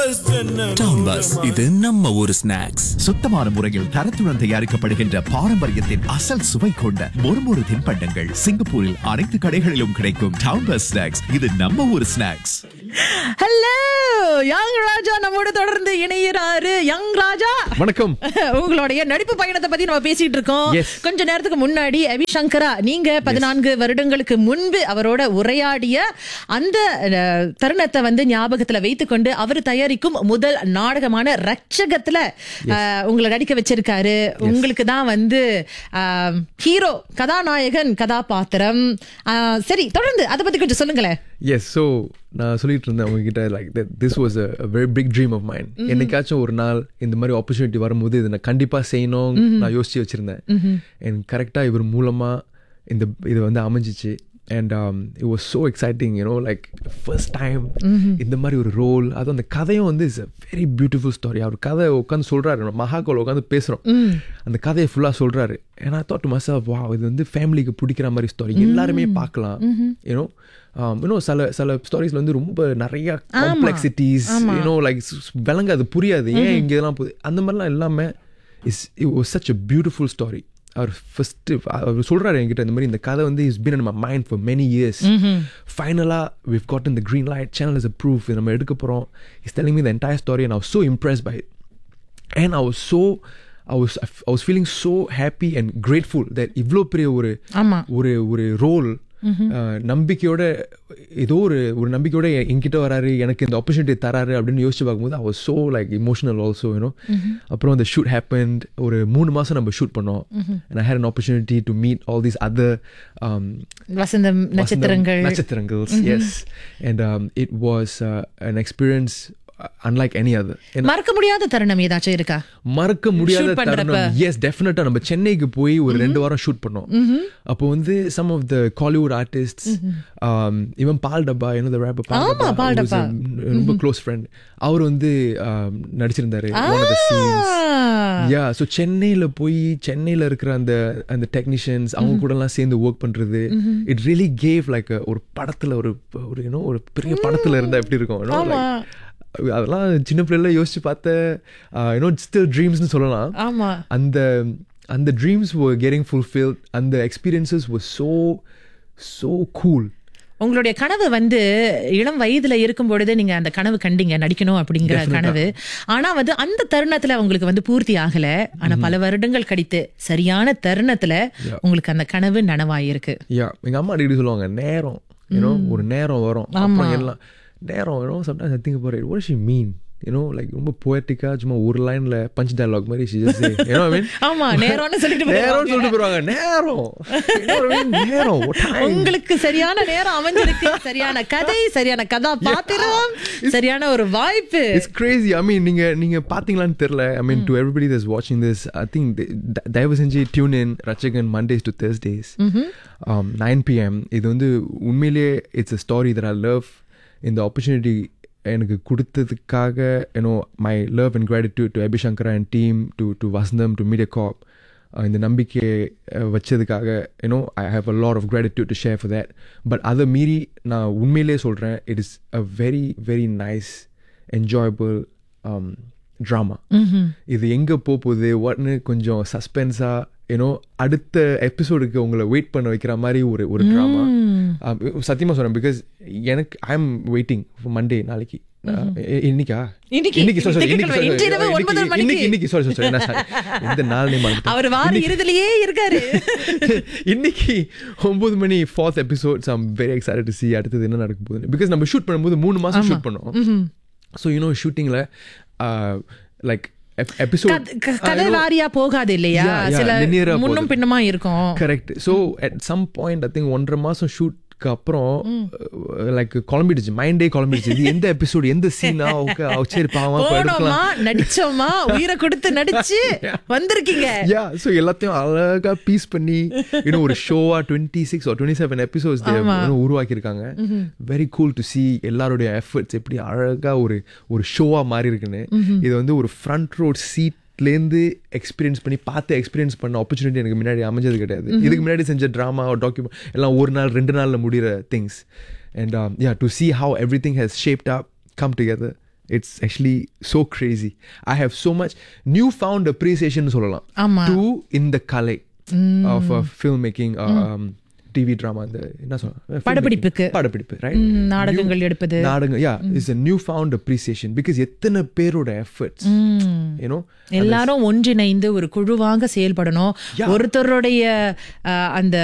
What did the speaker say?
Bus town bus இது நம்ம ஊரு ஸ்நாக்ஸ் சுத்தமான முறையில் தரத்துடன் தயாரிக்கப்படுகின்ற பாரம்பரியத்தின் அசல் சுவை கொண்ட மொறுமொறு தின்பண்டங்கள் சிங்கப்பூரில் அனைத்து கடைகளிலும் கிடைக்கும் டவுன் பஸ் ஸ்நாக்ஸ் இது நம்ம ஊர் ஸ்நாக்ஸ் ஹலோ யங் ராஜா நம்மோட தொடர்ந்து இணையிறாரு யங் ராஜா வணக்கம் உங்களுடைய நடிப்பு பயணத்தை பத்தி நம்ம பேசிட்டு இருக்கோம் Yes. கொஞ்ச நேரத்துக்கு முன்னாடி அபி சங்கரா நீங்க பதினான்கு வருடங்களுக்கு முன்பு அவரோட உரையாடிய அந்த அஹ், தருணத்தை வந்து ஞாபகத்துல வைத்துக்கொண்டு அவர் தயாரிக்கும் முதல் நாடகமான ரட்சகத்துல அஹ், உங்களை நடிக்க வச்சிருக்காரு உங்களுக்கு தான் வந்து ஹீரோ கதாநாயகன் கதாபாத்திரம் அஹ், சரி தொடர்ந்து அதை பத்தி கொஞ்சம் சொல்லுங்களேன் எஸ் ஸோ நான் சொல்லிட்டு இருந்தேன் உங்ககிட்ட like this was a very big dream of mind என்னைக்காச்சும் ஒரு நாள் இந்த மாதிரி ஆப்பர்ச்சுனிட்டி வரும்போது இதை நான் கண்டிப்பாக செய்யணும் நான் யோசிச்சு வச்சிருந்தேன் அண்ட் கரெக்டாக இவர் மூலமாக இந்த இது வந்து அமைஞ்சிச்சு and it was so exciting you know like first time இந்த மாதிரி ஒரு ரோல் அதுவும் அந்த கதையும் வந்து is a very beautiful story அவர் கதை உட்காந்து சொல்கிறாரு மகாகோல் உட்காந்து பேசுகிறோம் அந்த கதையை ஃபுல்லாக சொல்கிறாரு ஏன்னா தாட் மசாப் வா இது வந்து ஃபேமிலிக்கு பிடிக்கிற மாதிரி ஸ்டோரி எல்லாருமே பார்க்கலாம் யூனோ இன்னும் சில சில ஸ்டோரிஸ்ல வந்து ரொம்ப நிறைய காம்ப்ளெக்சிட்டிஸ் யூனோ லைக் விளங்காது புரியாது ஏன் இங்க இதெல்லாம் போகுது அந்த மாதிரிலாம் எல்லாமே is it was such a beautiful story அவர் ஃபர்ஸ்ட் அவர் சொல்றாரு என்கிட்ட இந்த மாதிரி இந்த கதை வந்து is been in my mind for many years ஃபைனலாக விவ் காட் இந்த green light channel is a proof நம்ம எடுக்க போகிறோம் is telling me the entire story and I was so impressed by it and I was so I was I was feeling so happy and grateful that இவ்வளோ பெரிய ஒரு ஆமா. ஒரு ஒரு role நம்பிக்கையோட ஏதோ ஒரு ஒரு நம்பிக்கையோட என்கிட்ட வராரு எனக்கு இந்த ஆப்பர்ச்சுனிட்டி தராரு அப்படின்னு யோசிச்சு பார்க்கும்போது I was so like emotional also you know அப்புறம் அந்த ஷூட் happened ஒரு மூணு மாசம் நம்ம ஷூட் பண்ணோம் and I had an opportunity to meet all these other um, வசந்தம் நட்சத்திரங்கள் நட்சத்திரங்கள் yes and um, it was uh, an experience uh, unlike any other And மறக்க முடியாத தருணம் ஏதாச்சும் இருக்கா மறக்க முடியாத Shoot பண்றப்ப. தருணம் எஸ் டெஃபினட்டா நம்ம சென்னைக்கு போய் ஒரு ரெண்டு வாரம் ஷூட் பண்ணோம் அப்போ வந்து some of the Kollywood artist இவன் பால் டப்பா என்ன ரேப்பர் பால் ஆமா, Dabba Paul who was Dabba. a ரொம்ப க்ளோஸ் ஃப்ரெண்ட் அவர் வந்து um, நடிச்சிருந்தாரு one of the scenes yeah so சென்னையில் போய் சென்னையில் இருக்கிற அந்த அந்த டெக்னீஷியன்ஸ் அவங்க கூட எல்லாம் சேர்ந்து ஒர்க் பண்றது இட் ரியலி கேவ் லைக் ஒரு படத்துல ஒரு ஒரு யூனோ ஒரு பெரிய படத்துல இருந்தா எப்படி இருக்கும் you know, ஆமா. like, அதெல்லாம் சின்ன பிள்ளைல யோசிச்சு பார்த்த யூனோ ஸ்டில் ட்ரீம்ஸ்னு சொல்லலாம் ஆமா அந்த அந்த ட்ரீம்ஸ் were getting fulfilled அந்த experiences were so so cool உங்களுடைய கனவு வந்து இளம் வயதுல இருக்கும் பொழுது நீங்க அந்த கனவு கண்டீங்க நடிக்கணும் அப்படிங்கிற Definitely. கனவு ஆனா வந்து அந்த தருணத்துல உங்களுக்கு வந்து பூர்த்தி ஆகல ஆனா பல வருடங்கள் கழித்து சரியான தருணத்துல உங்களுக்கு அந்த கனவு நனவாயிருக்கு யா எங்க அம்மா அடிக்கடி சொல்லுவாங்க நேரம் யூனோ ஒரு நேரம் வரும் அப்புறம் எல்லாம் நேரம் வரும் sometimes I think about it what does she mean you know like ரொம்ப poetic-ஆ சும்மா ஒரு லைன்ல பஞ்ச் டயலாக் மாதிரி she just say you know what I mean ஆமா நேரம்னு சொல்லிட்டு நேரம் போயிடுவாங்க. சொல்லிட்டு போயிருவாங்க நேரம் You know what I mean? நேரம் what time? உங்களுக்கு சரியான நேரம் அமைஞ்சிருக்கு சரியான கதை சரியான கதாபாத்திரம் சரியான ஒரு வாய்ப்பு It's crazy. I mean, நீங்க நீங்க பாத்தீங்களான்னு தெரியல. I mean, to everybody that's watching this, I think they- த- தயவு செஞ்சு tune in ரச்சகன் Mondays to Thursdays, um, 9 p.m. இது வந்து உண்மையிலேயே it's a story that I love. இந்த opportunity எனக்கு கொடுத்ததுக்காக you know my love and gratitude to Abhishankara and team to to Vasantham to Mediacorp இந்த நம்பிக்கையை அஹ், வச்சதுக்காக you know I have a lot of gratitude to share for that but அதை மீறி நான் உண்மையிலேயே சொல்கிறேன் it is a very very nice enjoyable drama இது எங்கே போகுது வாட்னு கொஞ்சம் சஸ்பென்ஸாக யூனோ அடுத்த எபிசோடுக்கு உங்களை வெயிட் பண்ண வைக்கிற மாதிரி ஒரு ஒரு ட்ராமா சத்தியமாக சொல்கிறேன் பிகாஸ் எனக்கு ஐ எம் வெயிட்டிங் மண்டே நாளைக்கு அஹ், இ- இன்னைக்கா இன்னைக்கு. இன்னைக்கு sorry, sorry, திங்கட்கிழமை, இன்னைக்கு இன்று இரவு sorry, ஒன்பது இன்னைக்கு- மணிக்கு. இன்னைக்கு இன்னைக்கு sorry, sorry, sorry, நான் sorry. இந்த நாள் நேம் அவர் வார இறுதிலேயே இருக்காரு இன்னைக்கு ஒன்பது மணி fourth episodes I'm very excited to see அடுத்தது என்ன நடக்க போகுது பிகாஸ் நம்ம ஷூட் பண்ணும்போது மூணு மாசம் ஷூட் பண்ணோம் ஸோ யூனோ ஷூட்டிங்கில் லைக் எபிசோட் கத- க- கதை வாரியா போகாது இல்லையா Yeah, yeah, சில linear-ஆ முன்னும் போகுது. பின்னமா இருக்கும் correct so at some point I think ஒன்றரை மாசம் ஷூட்க்கு அப்புறம் லைக் குழம்பிடுச்சு மைண்டே குழம்பிடுச்சு இது எந்த எபிசோடு எந்த சீனா ஓகே சரி பாவம் இப்ப போனோமா எடுக்கலாம் நடிச்சோமா உயிரை கொடுத்து நடிச்சு வந்திருக்கீங்க யா ஸோ எல்லாத்தையும் அழகா பீஸ் பண்ணி இன்னும் ஒரு ஷோவா டுவெண்ட்டி சிக்ஸ் ஒரு டுவெண்ட்டி செவன் எபிசோட்ஸ் உருவாக்கியிருக்காங்க வெரி கூல் டு சி எல்லாருடைய எஃபர்ட்ஸ் எப்படி அழகா ஒரு ஒரு ஷோவா மாறி இருக்குன்னு இது வந்து ஒரு ஃப்ரண்ட் ரோட் சீட்லேருந்து எக்ஸ்பீரியன்ஸ் பண்ணி பார்த்து எக்ஸ்பீரியன்ஸ் பண்ண ஆப்பர்ச்சுனிட்டி எனக்கு முன்னாடி அமைஞ்சது கிடையாது இதுக்கு முன்னாடி செஞ்ச ட்ராமா டாக்குமெண்ட் எல்லாம் ஒரு நாள் ரெண்டு நாளில் முடிகிற things and yeah to see how everything has shaped up come together it's actually so crazy I have so much newfound appreciation சொல்லலாம் ஆமா. டு இந்த கலை of filmmaking TV drama அந்த என்ன சொல்ல படப்பிடிப்புக்கு. படப்பிடிப்பு ரைட் ம், நாடகங்கள் எடுப்பது. நாடகம் yeah is a newfound appreciation because எத்தனை பேரோட எஃபர்ட்ஸ் யூனோ எல்லாரும் ஒன்றிணைந்து ஒரு குழுவாக செயல்படணும் ஒருத்தருடைய அஹ், அந்த